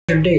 అంటే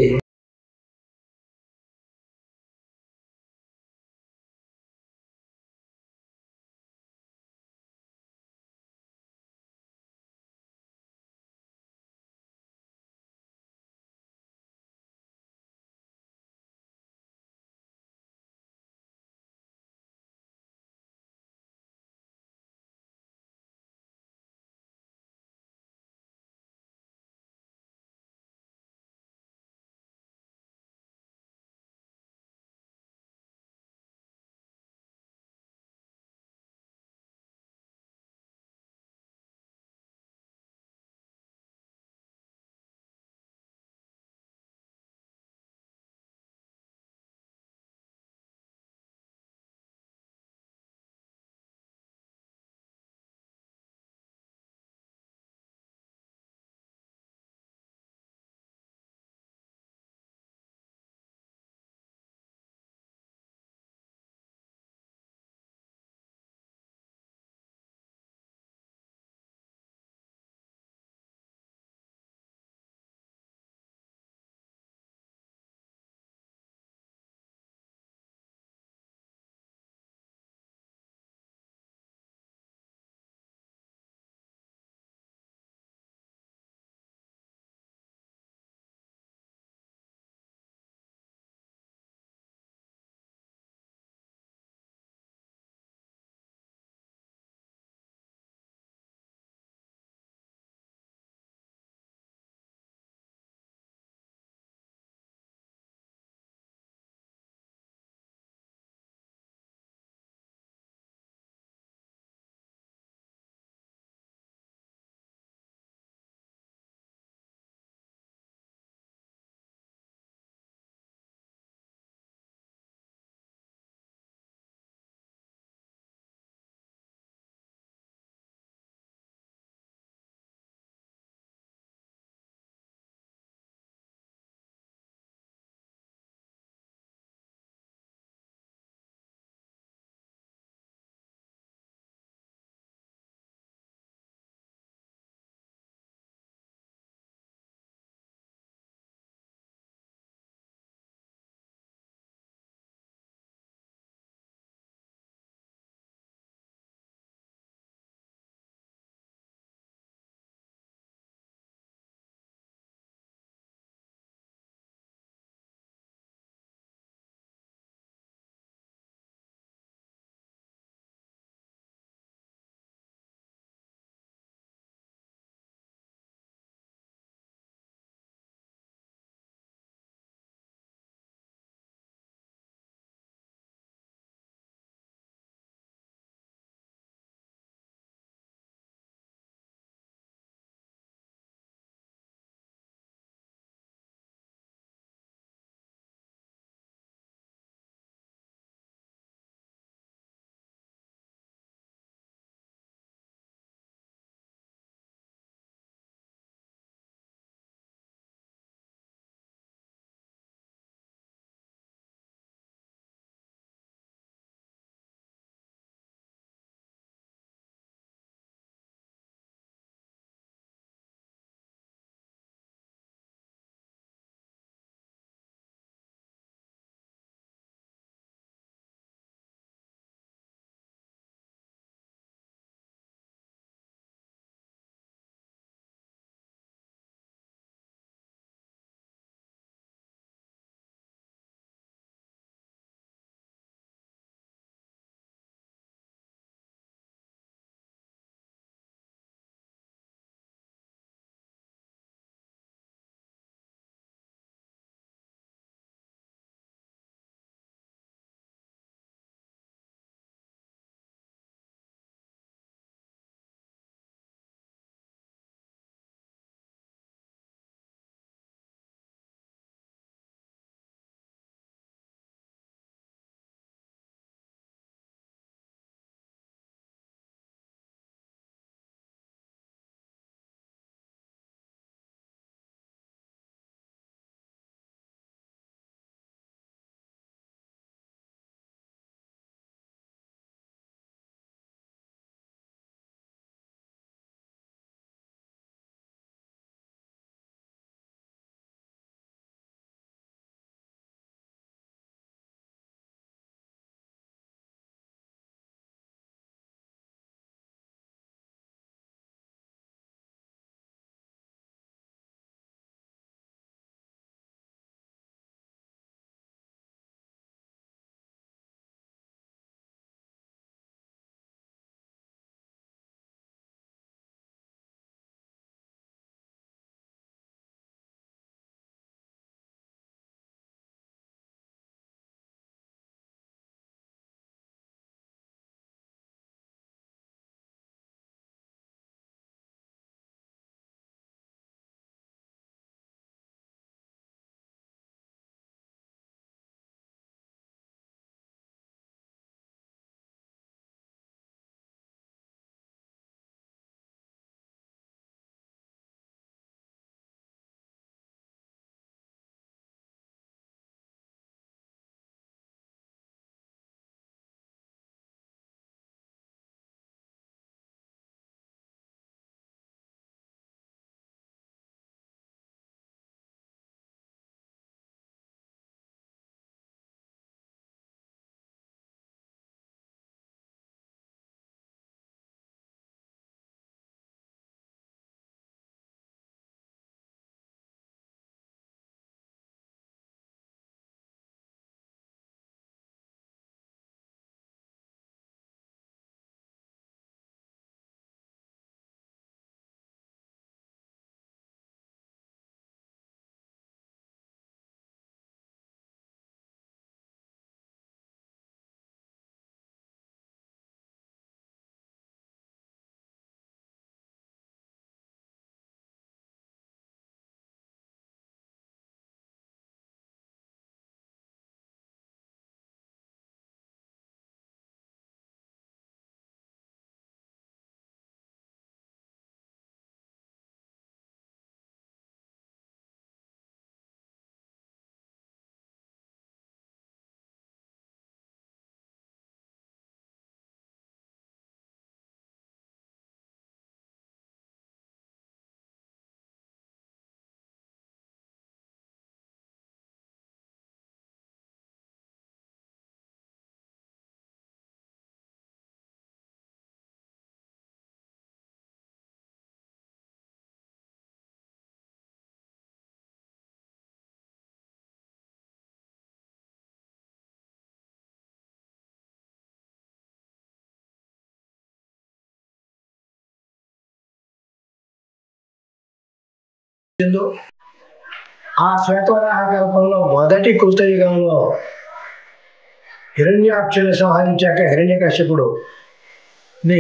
ఉందో ఆ శ్వేతవరాహ కల్పంలో మొదటి కృతయుగంలో హిరణ్యాక్షుని సంహరించాక హిరణ్యకశ్యపుడు ని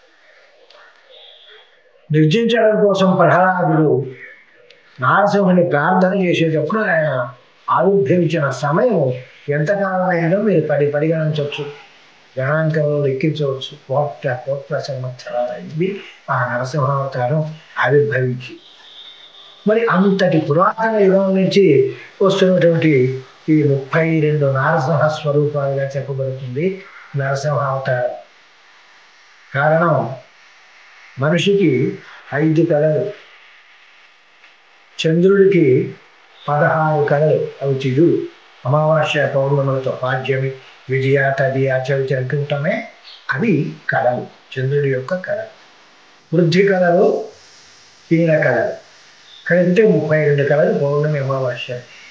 నిర్జించడం కోసం ప్రహ్లాదుడు నారసింహుని ప్రార్థన చేసేటప్పుడు ఆయన ఆవిర్భవించిన సమయం ఎంతకాలం అయిందో మీరు పడి పరిగణించవచ్చు గణాంకంలో లెక్కించవచ్చు కోట్ల కోట్ల సంవత్సరాలు అయింది ఆ నరసింహావతారం ఆవిర్భవించి మరి అంతటి పురాతన యుగం నుంచి వస్తున్నటువంటి ఈ ముప్పై రెండు నరసింహ స్వరూపాలుగా చెప్పబడుతుంది నరసింహ అవతారం కారణం మనిషికి ఐదు కళలు చంద్రుడికి పదహారు కళలు అవి చిరు అమావాస్య పౌర్ణములతో పాడ్యమి విజయ తదియ చవితి అంటుంటామే అవి కళలు చంద్రుడి యొక్క కళలు వృద్ధి కళలు హీన కళలు కలిపితే ముప్పై రెండు కళలు పౌర్ణమి అమావాస్య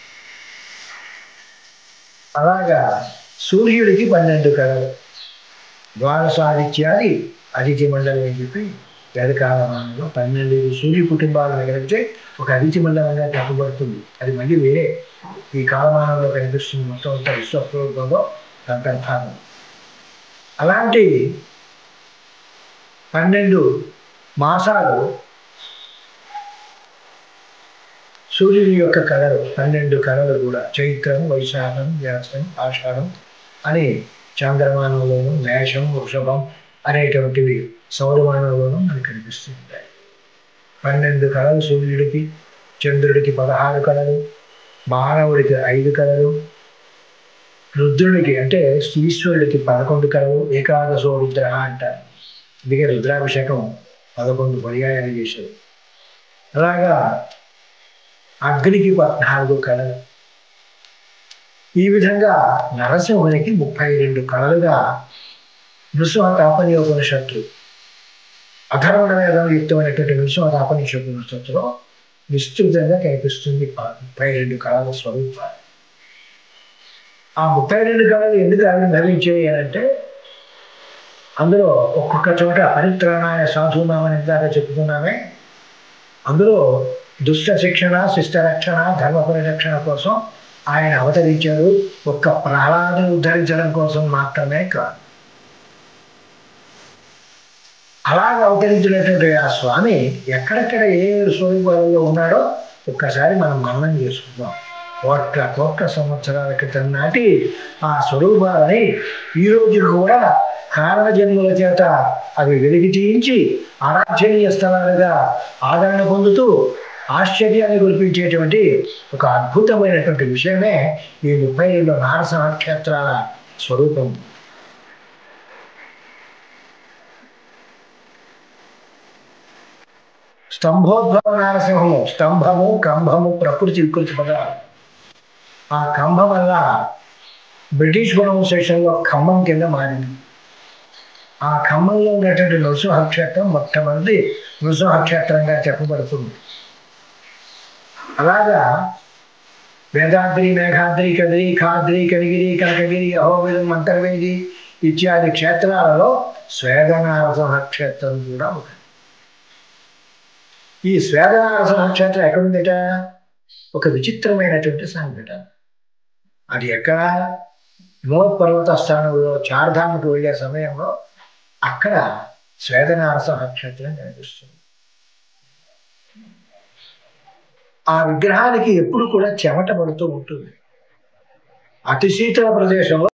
అలాగా సూర్యుడికి పన్నెండు కళలు ద్వాదశాదిత్యాది అదితి మండలం అని చెప్పి వేదకాలంలో పన్నెండు సూర్య కుటుంబాలను కలిపితే ఒక అదితి మండలంగా చెప్పబడుతుంది అది మళ్ళీ వేరే ఈ కాలమానంలో కనిపిస్తుంది మొత్తం అంతా విశ్వస్వరూపంలో అంతర్భాగం అలాంటి పన్నెండు మాసాలు సూర్యుని యొక్క కళలు పన్నెండు కళలు కూడా చైత్రం వైశాఖం వ్యాసం ఆషాఢం అని చాంద్రమానంలోను మేషం వృషభం అనేటువంటివి సౌరమానంలోనూ మనకు కనిపిస్తుంటాయి పన్నెండు కళలు సూర్యుడికి చంద్రుడికి పదహారు కళలు మానవుడికి ఐదు కళలు రుద్రుడికి అంటే ఈశ్వరుడికి పదకొండు కళలు ఏకాదశో రుద్ర అంటారు అందుకే రుద్రాభిషేకం పదకొండు పర్యాయాలు చేశారు అలాగా అగ్నికి పద్నాలుగు కళలు ఈ విధంగా నరసింహునికి ముప్పై రెండు కళలుగా నృసింహ తాపనీయోపనిషత్తు అధర్వణ వేదం యుక్తమైనటువంటి నృసింహ తాపనీయోపనిషత్తులో విస్తృతంగా కనిపిస్తుంది ముప్పై రెండు కళల స్వరూపాలు ఆ ముప్పై రెండు కళలు ఎందుకు ఆవిర్భవించాయి అని అంటే అందులో ఒక్కొక్క చోట పరిత్రాణాయ సాధునామని దాకా చెప్పుకున్నామే అందులో దుష్ట శిక్షణ శిష్ట రక్షణ ధర్మ పరిరక్షణ కోసం ఆయన అవతరించారు ఒక్క ప్రహ్లాదుని ఉద్ధరించడం కోసం మాత్రమే కాదు అలాగ అవతరించినటువంటి ఆ స్వామి ఎక్కడెక్కడ ఏ స్వరూపాలలో ఉన్నాడో ఒక్కసారి మనం మననం చేసుకుందాం కోట్ల కోట్ల సంవత్సరాల క్రితం నాటి ఆ స్వరూపాలని ఈ రోజు కూడా కారణ జన్ముల చేత అవి వెలిగి తీయించి ఆరాధ్యనీయ స్థలాలుగా ఆదరణ పొందుతూ ఆశ్చర్యాన్ని కురిపించేటువంటి ఒక అద్భుతమైనటువంటి విషయమే ఈ ముప్పై రెండు నారస నక్షత్రాల స్వరూపం స్తంభోద్భవ నారసింహము స్తంభము కంభము ప్రకృతి వికృతి పదాలు ఆ కంభం వల్ల బ్రిటిష్ ప్రొనౌన్సేషన్లో ఖమ్మం కింద మారింది ఆ ఖమ్మంలో ఉన్నటువంటి నృసింహక్షేత్రం మొట్టమొదటి నృసింహక్షేత్రంగా చెప్పబడుతుంది అలాగా వేదాద్రి మేఘాద్రి కదిరి ఖాద్రి కనిగిరి కనకగిరి అహోబిలం అంతర్వేది ఇత్యాది క్షేత్రాలలో స్వేదనారసింహ క్షేత్రం కూడా ఒకటి ఈ స్వేదనారసింహ క్షేత్రం ఎక్కడుందిట ఒక విచిత్రమైనటువంటి సంఘటన అది ఎక్కడ హిమోత్పర్వత స్థానంలో చార్ధామకు వెళ్ళే సమయంలో అక్కడ స్వేదనారసింహ క్షేత్రం కనిపిస్తుంది ఆ విగ్రహానికి ఎప్పుడు కూడా చెమట పడుతూ ఉంటుంది అతి శీతల ప్రదేశంలో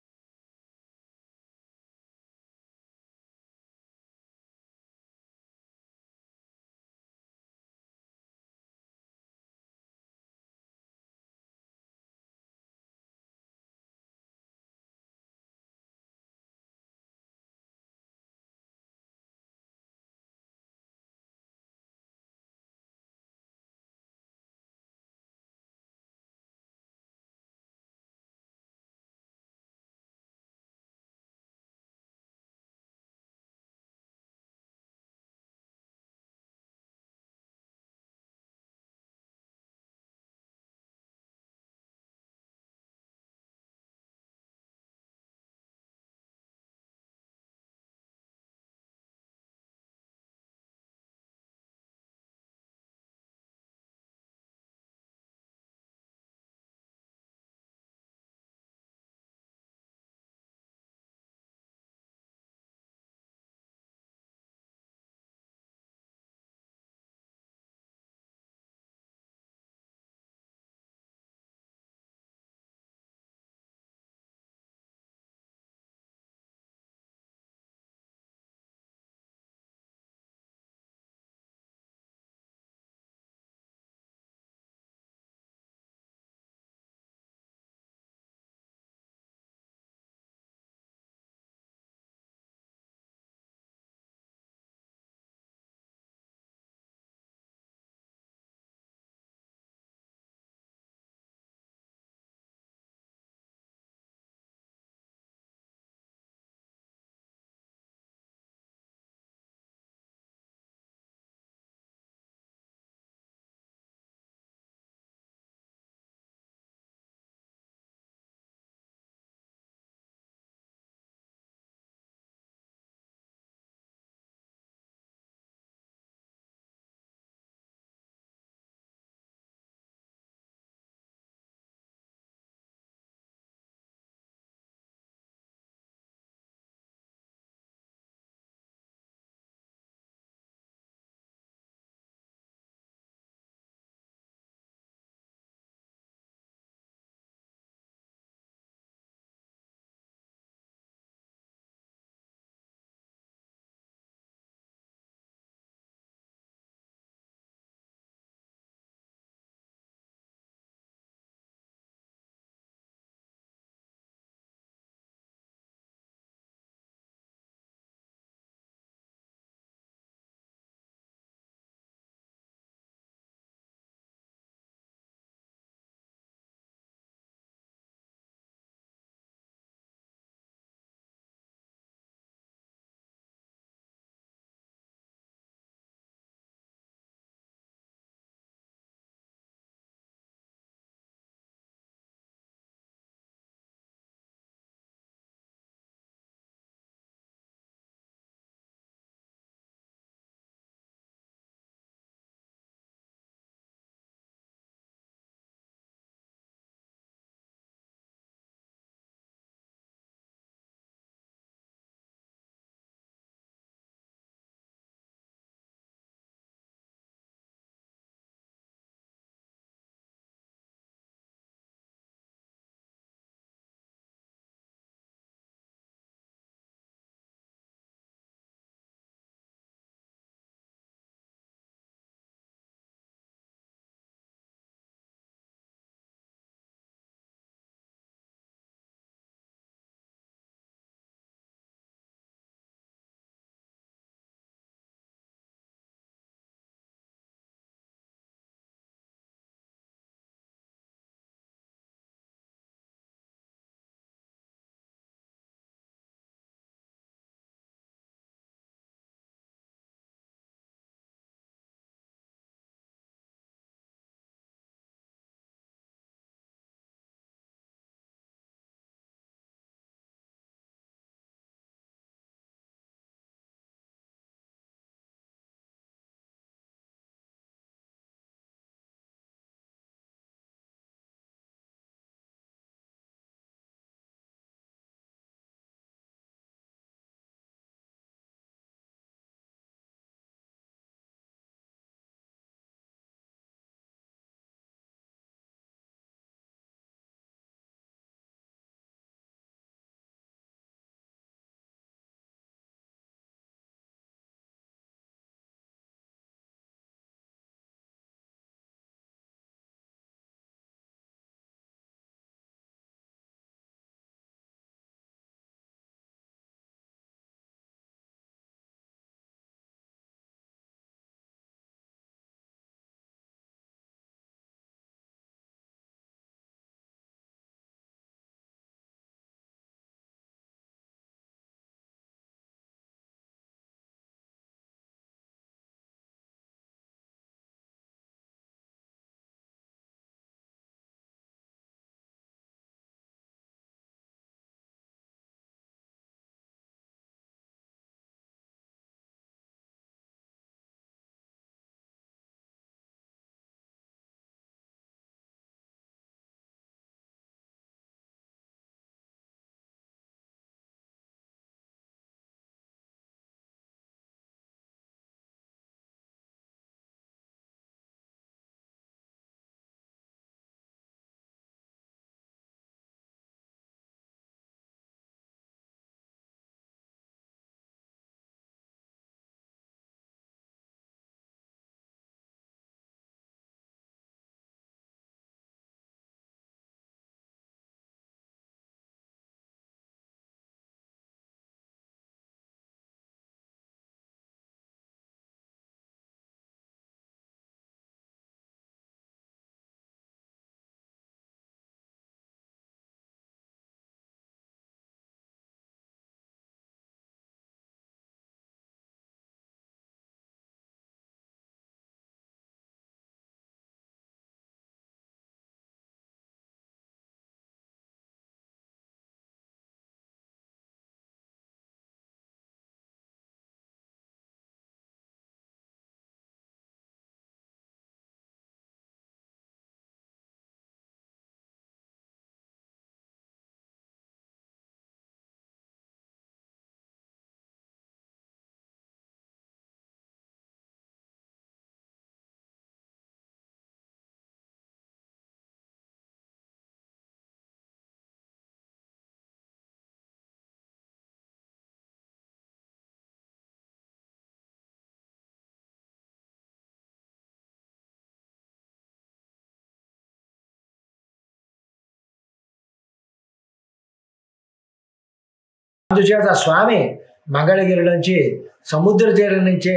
అందుచేత స్వామి మంగళగిరి నుంచి సముద్ర తీరం నుంచి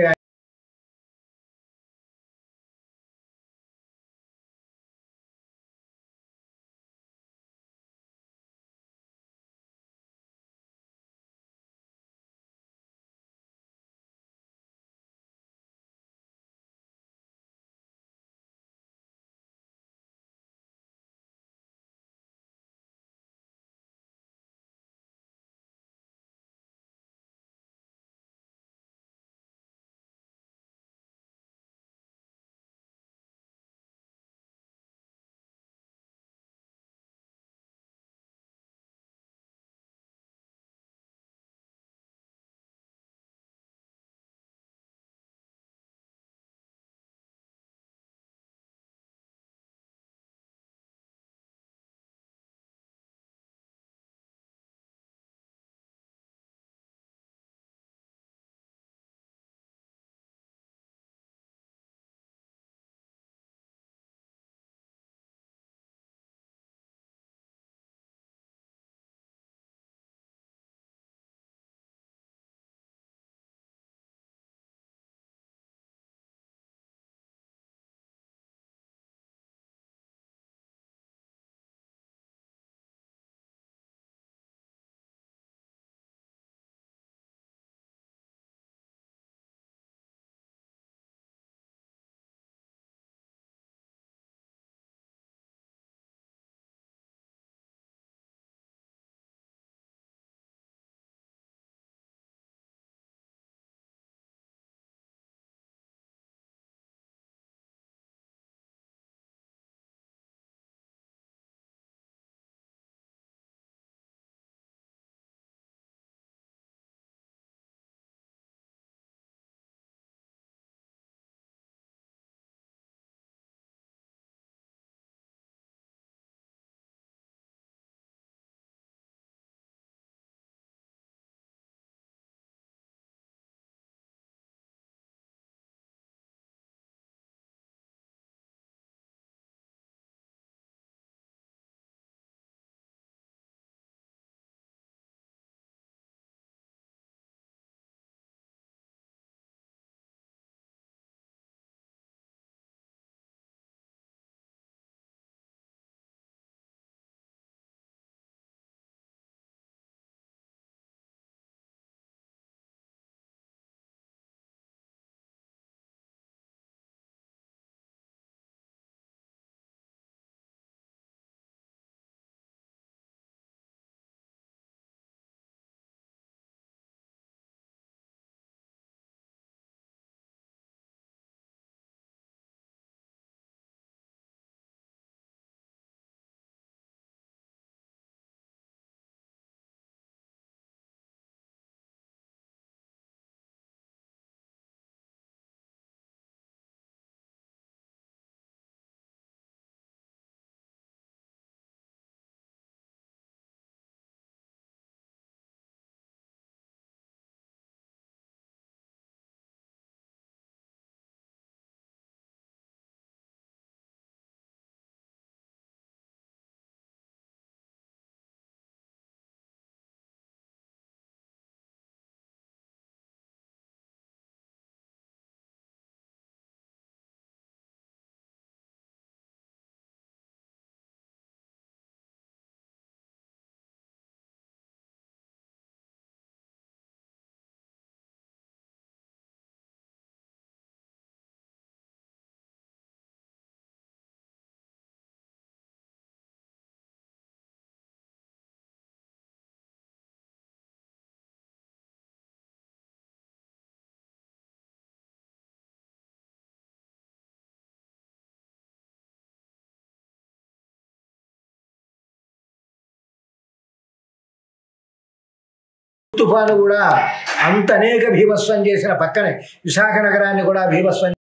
తుఫాను కూడా అంత అనేక భీభత్సం చేసిన పక్కనే విశాఖ నగరాన్ని కూడా భీభత్సం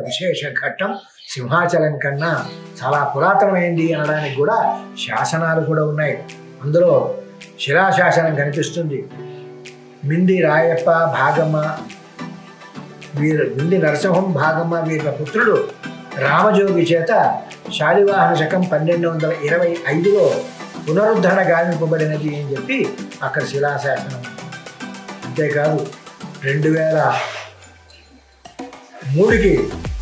విశేష ఘట్టం సింహాచలం కన్నా చాలా పురాతనమైంది అనడానికి కూడా శాసనాలు కూడా ఉన్నాయి అందులో శిలాశాసనం కనిపిస్తుంది మింది రాయప్ప భాగమ్మ వీరు మింది నరసింహం భాగమ్మ వీళ్ళ పుత్రుడు రామజోగి చేత శాలివాహన శకం పన్నెండు వందల ఇరవై ఐదులో పునరుద్ధరణ గావింపబడినది అని చెప్పి అక్కడ శిలాశాసనం ఉంది. అంతేకాదు రెండు వేల మూడుకి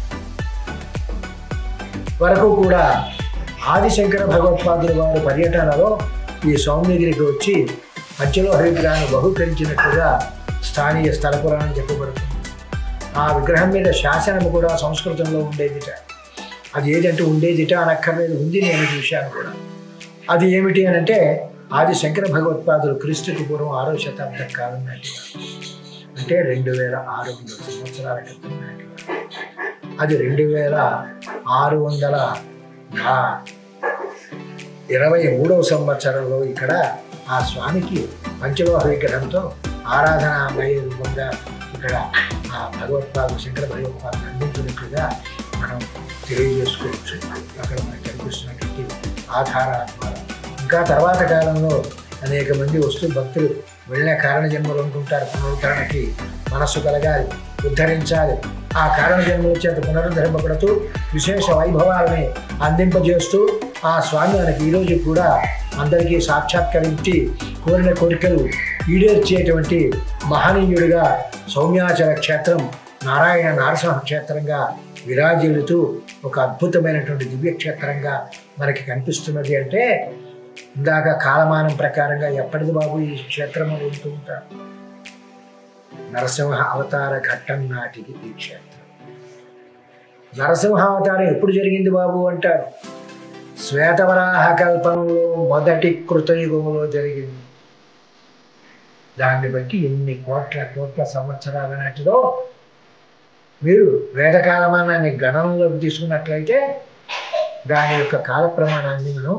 వరకు కూడా ఆదిశంకర భగవత్పాదుల వారి పర్యటనలో ఈ సౌమ్యగిరికి వచ్చి మధ్యలో హరిగ్రహాన్ని బహుకరించినట్లుగా స్థానియ స్థల పురాణం చెప్పబడుతుంది ఆ విగ్రహం మీద శాసనం కూడా సంస్కృతంలో ఉండేదిట అది ఏదంటే ఉండేదిట అనక్కర్లేదు ఉంది నేను చూశాను కూడా అది ఏమిటి అని అంటే ఆది శంకర భగవత్పాదులు క్రీస్తుకి పూర్వం ఆరో శతాబ్దం కాలం నాటివారు అంటే రెండు వేల ఆరు వందల సంవత్సరాల క్రితం నాటివారు అది రెండు వేల ఆరు వందల నా- ఇరవై మూడవ సంవత్సరంలో ఇక్కడ ఆ స్వామికి పంచలోహ విగ్రహంతో ఆరాధనామయ రూపంగా ఇక్కడ ఆ భగవత్పాదు శంకర భగవత్పాదు అందించినట్లుగా మనం తెలియజేసుకోవచ్చు అక్కడ మనకు కనిపిస్తున్నటువంటి ఆధారాల ద్వారా ఇంకా తర్వాత కాలంలో అనేక మంది వస్తూ భక్తులు వెళ్ళిన కారణ జన్మలు అనుకుంటారు పునరుద్ధరణకి మనస్సు కలగాలి ఉద్ధరించాలి ఆ కారణ జన్మల చేత పునరుద్ధరింపబడుతూ విశేష వైభవాలని అందింపజేస్తూ ఆ స్వామి మనకి ఈరోజు కూడా అందరికీ సాక్షాత్కరించి కోరిన కోరికలు ఈడేర్చేటువంటి మహనీయుడిగా సౌమ్యాచల క్షేత్రం నారాయణ నారసింహ క్షేత్రంగా విరాజిల్లుతూ ఒక అద్భుతమైనటువంటి దివ్యక్షేత్రంగా మనకి కనిపిస్తున్నది అంటే ఇందాక కాలమానం ప్రకారంగా ఎప్పటిది బాబు ఈ క్షేత్రం అని ఉంటూ ఉంటారు నరసింహ అవతార ఘట్టం నాటికి ఈ క్షేత్రం నరసింహ అవతారం ఎప్పుడు జరిగింది బాబు అంటారు శ్వేతవరాహ కల్పంలో మొదటి కృతయుగంలో జరిగింది దాన్ని బట్టి ఎన్ని కోట్ల కోట్ల సంవత్సరాల నాటిలో మీరు వేదకాలమానాన్ని గణనలోకి తీసుకున్నట్లయితే దాని యొక్క కాల ప్రమాణాన్ని మనం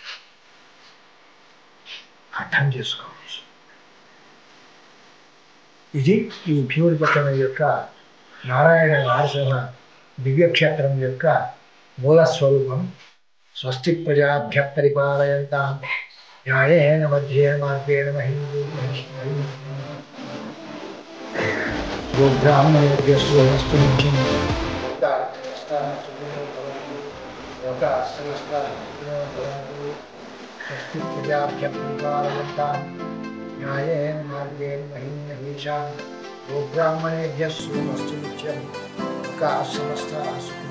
అర్థం చేసుకోవచ్చు ఇది ఈ భీముడిపట్టణం యొక్క నారాయణ నరసింహ దివ్యక్షేత్రం యొక్క మూల స్వరూపం స్వస్తి ప్రజాభ్య పరిపాలయంతాం న్యాయేన మధ్యేన మార్గేణ మహిళలు గోబ్రాహ్మణేభ్యస్తు హస్తు నిత్యం స్వస్తి ప్రజాభ్య పరిపాలయంతాం న్యాయేన మార్గేణ మహిళ గోబ్రాహ్మణేభ్యస్తు హస్తు నిత్యం సమస్త